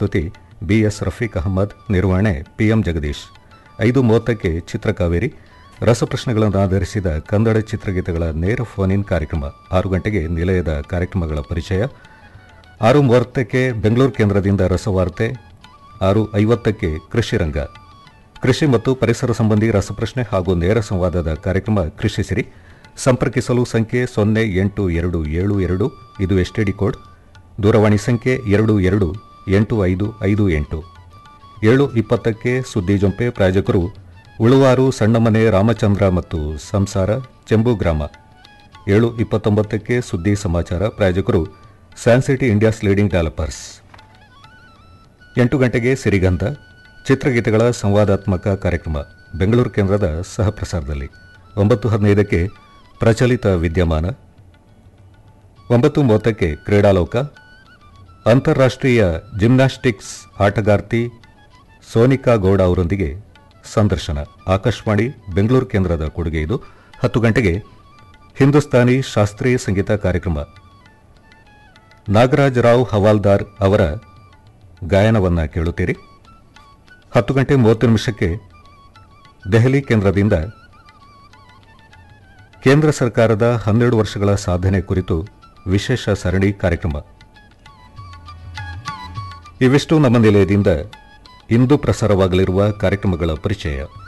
ಪ್ರಸ್ತುತಿ ಬಿಎಸ್ ರಫೀಕ್ ಅಹಮದ್ ನಿರ್ವಹಣೆ ಪಿಎಂ ಜಗದೀಶ್ ಐದು ಮೂವತ್ತಕ್ಕೆ ಚಿತ್ರಕಾವೇರಿ ರಸಪ್ರಶ್ನೆಗಳನ್ನು ಆಧರಿಸಿದ ಕನ್ನಡ ಚಿತ್ರಗೀತೆಗಳ ನೇರ ಫೋನ್ ಇನ್ ಕಾರ್ಯಕ್ರಮ ಆರು ಗಂಟೆಗೆ ನಿಲಯದ ಕಾರ್ಯಕ್ರಮಗಳ ಪರಿಚಯ ಆರು ಮೂವತ್ತಕ್ಕೆ ಬೆಂಗಳೂರು ಕೇಂದ್ರದಿಂದ ರಸವಾರ್ತೆ ಆರು ಐವತ್ತಕ್ಕೆ ಕೃಷಿ ರಂಗ ಕೃಷಿ ಮತ್ತು ಪರಿಸರ ಸಂಬಂಧಿ ರಸಪ್ರಶ್ನೆ ಹಾಗೂ ನೇರ ಸಂವಾದದ ಕಾರ್ಯಕ್ರಮ ಕೃಷಿ ಸಿರಿ ಸಂಪರ್ಕಿಸಲು ಸಂಖ್ಯೆ ಸೊನ್ನೆ ಎಂಟು ಎರಡು ಏಳು ಎರಡು ಇದು ಎಸ್ಟಿಡಿ ಕೋಡ್ ದೂರವಾಣಿ ಸಂಖ್ಯೆ ಎರಡು ಎರಡು ಎಂಟು ಐದು ಐದು ಎಂಟು ಏಳು ಇಪ್ಪತ್ತಕ್ಕೆ ಸುದ್ದಿ ಜೊಂಪೆ ಪ್ರಾಯೋಜಕರು ಉಳುವಾರು ಸಣ್ಣಮನೆ ರಾಮಚಂದ್ರ ಮತ್ತು ಸಂಸಾರ ಚೆಂಬು ಗ್ರಾಮ ಏಳು ಇಪ್ಪತ್ತೊಂಬತ್ತಕ್ಕೆ ಸುದ್ದಿ ಸಮಾಚಾರ ಪ್ರಾಯೋಜಕರು ಸ್ಯಾನ್ಸಿಟಿ ಇಂಡಿಯಾಸ್ ಲೀಡಿಂಗ್ ಡೆವಲಪರ್ಸ್ ಎಂಟು ಗಂಟೆಗೆ ಸಿರಿಗಂಧ ಚಿತ್ರಗೀತೆಗಳ ಸಂವಾದಾತ್ಮಕ ಕಾರ್ಯಕ್ರಮ ಬೆಂಗಳೂರು ಕೇಂದ್ರದ ಸಹ ಪ್ರಸಾರದಲ್ಲಿ ಒಂಬತ್ತು ಹದಿನೈದಕ್ಕೆ ಪ್ರಚಲಿತ ವಿದ್ಯಮಾನ ಒಂಬತ್ತು ಮೂವತ್ತಕ್ಕೆ ಕ್ರೀಡಾಲೋಕ ಅಂತಾರಾಷ್ಟ್ರೀಯ ಜಿಮ್ನಾಸ್ಟಿಕ್ಸ್ ಆಟಗಾರ್ತಿ ಸೋನಿಕಾ ಗೌಡ ಅವರೊಂದಿಗೆ ಸಂದರ್ಶನ ಆಕಾಶವಾಣಿ ಬೆಂಗಳೂರು ಕೇಂದ್ರದ ಕೊಡುಗೆ ಇದು ಹತ್ತು ಗಂಟೆಗೆ ಹಿಂದೂಸ್ತಾನಿ ಶಾಸ್ತ್ರೀಯ ಸಂಗೀತ ಕಾರ್ಯಕ್ರಮ ನಾಗರಾಜ್ ರಾವ್ ಹವಾಲ್ದಾರ್ ಅವರ ಗಾಯನವನ್ನು ಕೇಳುತ್ತೀರಿ ಹತ್ತು ಗಂಟೆ ಮೂವತ್ತು ನಿಮಿಷಕ್ಕೆ ದೆಹಲಿ ಕೇಂದ್ರದಿಂದ ಕೇಂದ್ರ ಸರ್ಕಾರದ ಹನ್ನೆರಡು ವರ್ಷಗಳ ಸಾಧನೆ ಕುರಿತು ವಿಶೇಷ ಸರಣಿ ಕಾರ್ಯಕ್ರಮ ಇವಿಷ್ಟು ನಮ್ಮ ನಿಲಯದಿಂದ ಇಂದು ಪ್ರಸಾರವಾಗಲಿರುವ ಕಾರ್ಯಕ್ರಮಗಳ ಪರಿಚಯ